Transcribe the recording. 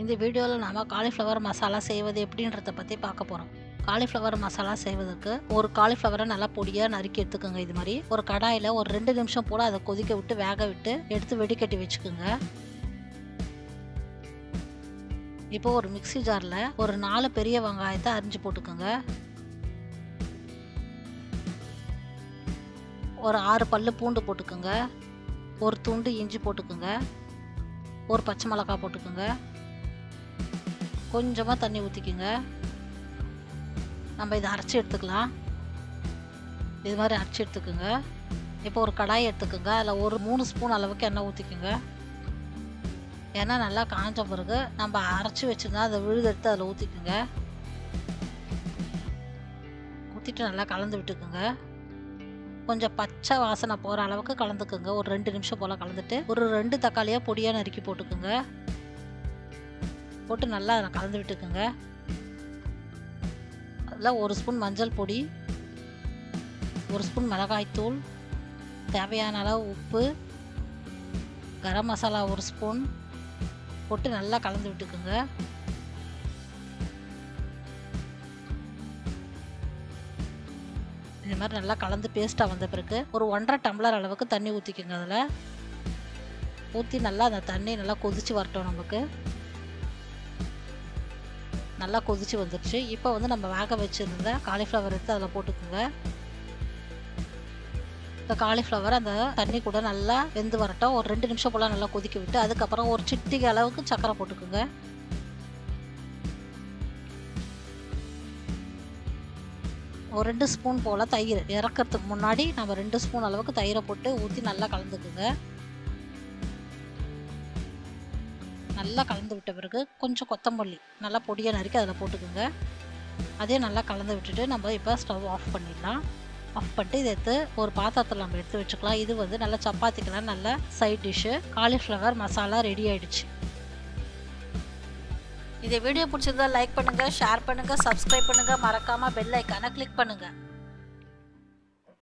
இந்த வீடியோவில் நாம் காலிஃப்ளவர் மசாலா செய்வது எப்படின்றத பற்றி பார்க்க போகிறோம் காலிஃப்ளவர் மசாலா செய்வதற்கு ஒரு காலிஃப்ளவரை நல்லா பொடியாக நறுக்கி எடுத்துக்கோங்க இது மாதிரி ஒரு கடாயில் ஒரு ரெண்டு நிமிஷம் போல் அதை கொதிக்க விட்டு வேக விட்டு எடுத்து வெடிக்கட்டி வச்சுக்கோங்க இப்போ ஒரு மிக்சி ஜாரில் ஒரு நாலு பெரிய வெங்காயத்தை அரிஞ்சு போட்டுக்கோங்க ஒரு ஆறு பல்லு பூண்டு போட்டுக்கோங்க ஒரு துண்டு இஞ்சி போட்டுக்கோங்க ஒரு பச்சை மிளகா போட்டுக்கோங்க கொஞ்சமாக தண்ணி ஊற்றிக்குங்க நம்ம இதை அரைச்சி எடுத்துக்கலாம் இது மாதிரி அரைச்சி எடுத்துக்கோங்க இப்போ ஒரு கடாய் எடுத்துக்கோங்க அதில் ஒரு மூணு ஸ்பூன் அளவுக்கு எண்ணெய் ஊற்றிக்குங்க எண்ணெய் நல்லா காஞ்ச பிறகு நம்ம அரைச்சி வச்சுருந்தா அதை விழுதெடுத்து அதில் ஊற்றிக்குங்க ஊற்றிட்டு நல்லா கலந்து விட்டுக்குங்க கொஞ்சம் பச்சை வாசனை போகிற அளவுக்கு கலந்துக்குங்க ஒரு ரெண்டு நிமிஷம் போல் கலந்துட்டு ஒரு ரெண்டு தக்காளியாக பொடியாக நறுக்கி போட்டுக்குங்க போட்டு நல்லா அதில் கலந்து விட்டுக்குங்க அதில் ஒரு ஸ்பூன் மஞ்சள் பொடி ஒரு ஸ்பூன் மிளகாய்த்தூள் தேவையான அளவு உப்பு கரம் மசாலா ஒரு ஸ்பூன் போட்டு நல்லா கலந்து விட்டுக்குங்க இது மாதிரி நல்லா கலந்து பேஸ்ட்டாக வந்த பிறகு ஒரு ஒன்றரை டம்ளர் அளவுக்கு தண்ணி ஊற்றிக்கோங்க அதில் ஊற்றி நல்லா அந்த தண்ணி நல்லா கொதித்து வரட்டும் நமக்கு நல்லா கொதித்து வந்துடுச்சு இப்போ வந்து நம்ம வேக வச்சுருந்த காலிஃப்ளவர் எடுத்து அதில் போட்டுக்கோங்க இந்த காலிஃப்ளவர் அந்த தண்ணி கூட நல்லா வெந்து வரட்டும் ஒரு ரெண்டு நிமிஷம் போல் நல்லா கொதிக்க விட்டு அதுக்கப்புறம் ஒரு சிட்டிகை அளவுக்கு சக்கரை போட்டுக்கோங்க ஒரு ரெண்டு ஸ்பூன் போல் தயிர் இறக்கிறதுக்கு முன்னாடி நம்ம ரெண்டு ஸ்பூன் அளவுக்கு தயிரை போட்டு ஊற்றி நல்லா கலந்துக்குங்க நல்லா கலந்து விட்ட பிறகு கொஞ்சம் கொத்தமல்லி நல்லா பொடியாக நறுக்கி அதில் போட்டுக்கோங்க அதே நல்லா கலந்து விட்டுட்டு நம்ம இப்போ ஸ்டவ் ஆஃப் பண்ணிடலாம் ஆஃப் பண்ணிட்டு இதை எடுத்து ஒரு பாத்திரத்தில் நம்ம எடுத்து வச்சுக்கலாம் இது வந்து நல்லா சப்பாத்திக்கெல்லாம் நல்ல side dish cauliflower masala ready ஆயிடுச்சு இந்த வீடியோ பிடிச்சிருந்தா லைக் பண்ணுங்கள் ஷேர் பண்ணுங்கள் சப்ஸ்கிரைப் பண்ணுங்கள் மறக்காமல் பெல் ஐக்கானை கிளிக் பண்ணுங்கள்